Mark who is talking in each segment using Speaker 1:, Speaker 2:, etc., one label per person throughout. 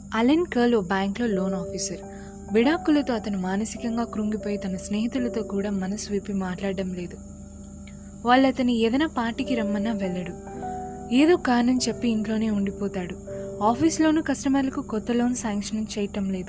Speaker 1: Allen curl ఓ బ్యాంక్లో loan officer విడాకులతో అతను మానసికంగా కృంగిపోయి తన స్నేహితులతో కూడా మనసు విప్పి మాట్లాడడం లేదు వాళ్ళు అతని ఏదైనా పార్టీకి రమ్మన్నా వెళ్ళడు ఏదో కారణం చెప్పి ఇంట్లోనే ఉండిపోతాడు ఆఫీస్లోనూ కస్టమర్లకు కొత్త లోన్ శాంక్షన్ చేయటం లేదు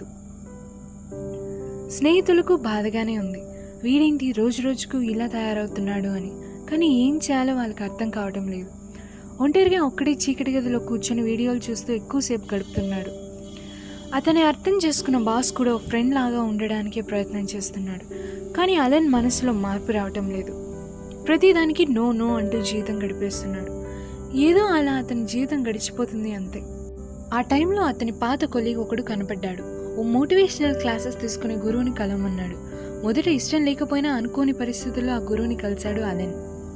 Speaker 1: స్నేహితులకు బాధగానే ఉంది వీడేంటి రోజు రోజుకు ఇలా తయారవుతున్నాడు అని కానీ ఏం చేయాలో వాళ్ళకి అర్థం కావడం లేదు ఒంటరిగా ఒక్కడే చీకటి గదిలో కూర్చొని వీడియోలు చూస్తూ ఎక్కువసేపు గడుపుతున్నాడు అతని అర్థం చేసుకున్న బాస్ కూడా ఒక ఫ్రెండ్ లాగా ఉండడానికే ప్రయత్నం చేస్తున్నాడు కానీ అలన్ మనసులో మార్పు రావటం లేదు ప్రతిదానికి నో నో అంటూ జీవితం గడిపేస్తున్నాడు ఏదో అలా అతని జీవితం గడిచిపోతుంది అంతే ఆ టైంలో అతని పాత కొలీగ్ ఒకడు కనపడ్డాడు ఓ మోటివేషనల్ క్లాసెస్ తీసుకునే గురువుని కలవమన్నాడు మొదట ఇష్టం లేకపోయినా అనుకోని పరిస్థితుల్లో ఆ గురువుని కలిశాడు అలెన్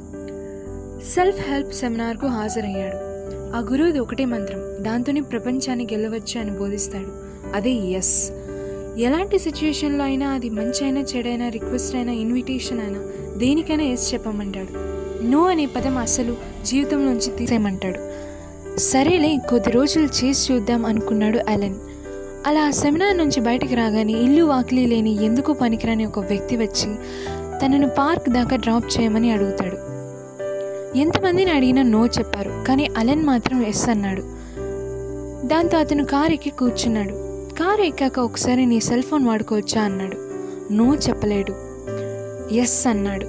Speaker 1: సెల్ఫ్ హెల్ప్ సెమినార్కు హాజరయ్యాడు ఆ గురువుది ఒకటే మంత్రం దాంతోనే ప్రపంచాన్ని గెలవచ్చు అని బోధిస్తాడు అదే ఎస్ ఎలాంటి సిచ్యుయేషన్లో అయినా అది మంచి అయినా చెడైనా రిక్వెస్ట్ అయినా ఇన్విటేషన్ అయినా దేనికైనా ఎస్ చెప్పమంటాడు నో అనే పదం అసలు జీవితంలోంచి తీసేయమంటాడు సరేలే కొద్ది రోజులు చేసి చూద్దాం అనుకున్నాడు అలెన్ అలా ఆ సెమినార్ నుంచి బయటికి రాగానే ఇల్లు వాకిలి లేని ఎందుకు పనికిరాని ఒక వ్యక్తి వచ్చి తనను పార్క్ దాకా డ్రాప్ చేయమని అడుగుతాడు ఎంతమందిని అడిగినా నో చెప్పారు కానీ అలెన్ మాత్రం ఎస్ అన్నాడు దాంతో అతను కారు ఎక్కి కూర్చున్నాడు కారు ఎక్కాక ఒకసారి నీ సెల్ ఫోన్ వాడుకోవచ్చా అన్నాడు నో చెప్పలేడు ఎస్ అన్నాడు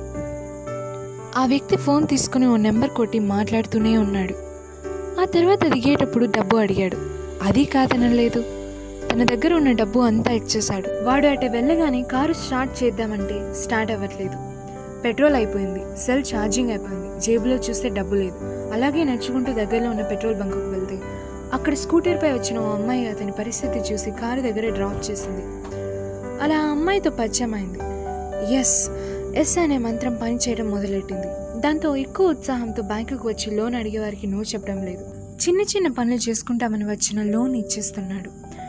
Speaker 1: ఆ వ్యక్తి ఫోన్ తీసుకుని ఓ నెంబర్ కొట్టి మాట్లాడుతూనే ఉన్నాడు ఆ తర్వాత దిగేటప్పుడు డబ్బు అడిగాడు అది కాదనలేదు తన దగ్గర ఉన్న డబ్బు అంతా ఇచ్చేశాడు వాడు అటు వెళ్ళగానే కారు స్టార్ట్ చేద్దామంటే స్టార్ట్ అవ్వట్లేదు పెట్రోల్ అయిపోయింది సెల్ ఛార్జింగ్ అయిపోయింది జేబులో చూస్తే డబ్బు లేదు అలాగే నడుచుకుంటూ దగ్గరలో ఉన్న పెట్రోల్ బంకుకు వెళ్తే అక్కడ స్కూటర్పై వచ్చిన ఓ అమ్మాయి అతని పరిస్థితి చూసి కారు దగ్గర డ్రాప్ చేసింది అలా ఆ అమ్మాయితో పరిచయం అయింది ఎస్ ఎస్ అనే మంత్రం పనిచేయడం మొదలెట్టింది దాంతో ఎక్కువ ఉత్సాహంతో బ్యాంకుకు వచ్చి లోన్ అడిగే వారికి నో చెప్పడం లేదు చిన్న చిన్న పనులు చేసుకుంటామని వచ్చిన లోన్ ఇచ్చేస్తున్నాడు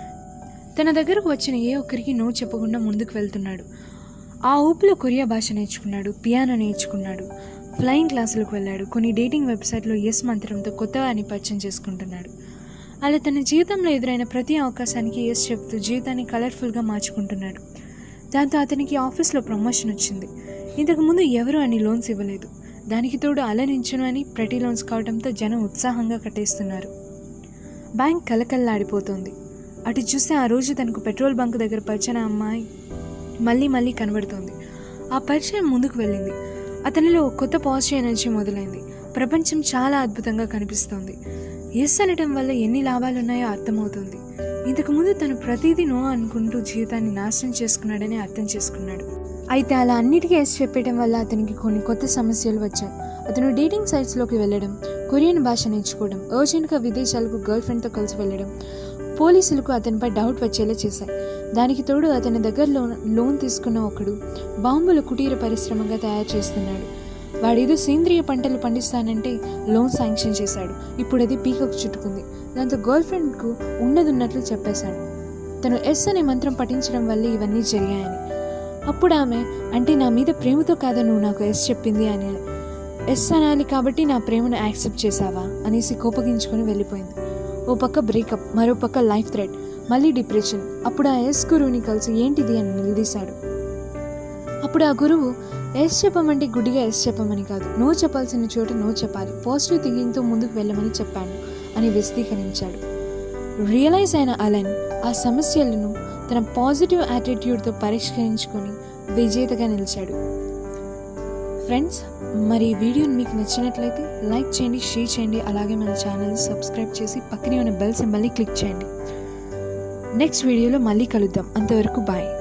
Speaker 1: తన దగ్గరకు వచ్చిన ఏ ఒక్కరికి నో చెప్పకుండా ముందుకు వెళ్తున్నాడు ఆ ఊపిలో కొరియా భాష నేర్చుకున్నాడు పియానో నేర్చుకున్నాడు ఫ్లయింగ్ క్లాసులకు వెళ్ళాడు కొన్ని డేటింగ్ వెబ్సైట్లో ఎస్ మంత్రంతో కొత్త వారిని పరిచయం చేసుకుంటున్నాడు అలా తన జీవితంలో ఎదురైన ప్రతి అవకాశానికి ఎస్ చెప్తూ జీవితాన్ని కలర్ఫుల్గా మార్చుకుంటున్నాడు దాంతో అతనికి ఆఫీస్లో ప్రమోషన్ వచ్చింది ఇంతకుముందు ఎవరు అన్ని లోన్స్ ఇవ్వలేదు దానికి తోడు అలరించును అని ప్రతి లోన్స్ కావడంతో జనం ఉత్సాహంగా కట్టేస్తున్నారు బ్యాంక్ కలకల్లాడిపోతోంది అటు చూస్తే ఆ రోజు తనకు పెట్రోల్ బంక్ దగ్గర పరిచయం అమ్మాయి మళ్ళీ మళ్ళీ కనబడుతోంది ఆ పరిచయం ముందుకు వెళ్ళింది అతనిలో ఒక కొత్త పాజిటివ్ ఎనర్జీ మొదలైంది ప్రపంచం చాలా అద్భుతంగా కనిపిస్తోంది ఎస్ అనటం వల్ల ఎన్ని లాభాలు ఉన్నాయో అర్థమవుతుంది ఇంతకుముందు తను ప్రతిదీ నో అనుకుంటూ జీవితాన్ని నాశనం చేసుకున్నాడని అర్థం చేసుకున్నాడు అయితే అలా అన్నిటికీ ఎస్ చెప్పేయడం వల్ల అతనికి కొన్ని కొత్త సమస్యలు వచ్చాయి అతను డేటింగ్ సైట్స్లోకి వెళ్ళడం కొరియన్ భాష నేర్చుకోవడం అర్జెంట్గా విదేశాలకు గర్ల్ ఫ్రెండ్తో కలిసి వెళ్ళడం పోలీసులకు అతనిపై డౌట్ వచ్చేలా చేశాయి దానికి తోడు అతని దగ్గరలో లోన్ తీసుకున్న ఒకడు బాంబుల కుటీర పరిశ్రమగా తయారు చేస్తున్నాడు వాడేదో సేంద్రియ పంటలు పండిస్తానంటే లోన్ శాంక్షన్ చేశాడు ఇప్పుడు అది పీకకు చుట్టుకుంది దాంతో గర్ల్ ఫ్రెండ్కు ఉన్నదున్నట్లు చెప్పేశాడు తను ఎస్ అనే మంత్రం పఠించడం వల్ల ఇవన్నీ జరిగాయని అప్పుడు ఆమె అంటే నా మీద ప్రేమతో కాదా నువ్వు నాకు ఎస్ చెప్పింది అని ఎస్ అనాలి కాబట్టి నా ప్రేమను యాక్సెప్ట్ చేశావా అనేసి కోపగించుకొని వెళ్ళిపోయింది ఓ పక్క బ్రేకప్ మరో పక్క లైఫ్ థ్రెడ్ మళ్ళీ డిప్రెషన్ అప్పుడు ఆ ఎస్ గురువుని కలిసి ఏంటిది అని నిలదీశాడు అప్పుడు ఆ గురువు ఎస్ చెప్పమంటే గుడ్డిగా ఎస్ చెప్పమని కాదు నో చెప్పాల్సిన చోట నో చెప్పాలి పాజిటివ్ థింకింగ్తో ముందుకు వెళ్ళమని చెప్పాను అని విశదీకరించాడు రియలైజ్ అయిన అలెన్ ఆ సమస్యలను తన పాజిటివ్ యాటిట్యూడ్తో పరిష్కరించుకొని విజేతగా నిలిచాడు ఫ్రెండ్స్ మరి ఈ వీడియోని మీకు నచ్చినట్లయితే లైక్ చేయండి షేర్ చేయండి అలాగే మన ఛానల్ని సబ్స్క్రైబ్ చేసి పక్కనే ఉన్న బెల్ సింబల్ని క్లిక్ చేయండి నెక్స్ట్ వీడియోలో మళ్ళీ కలుద్దాం అంతవరకు బాయ్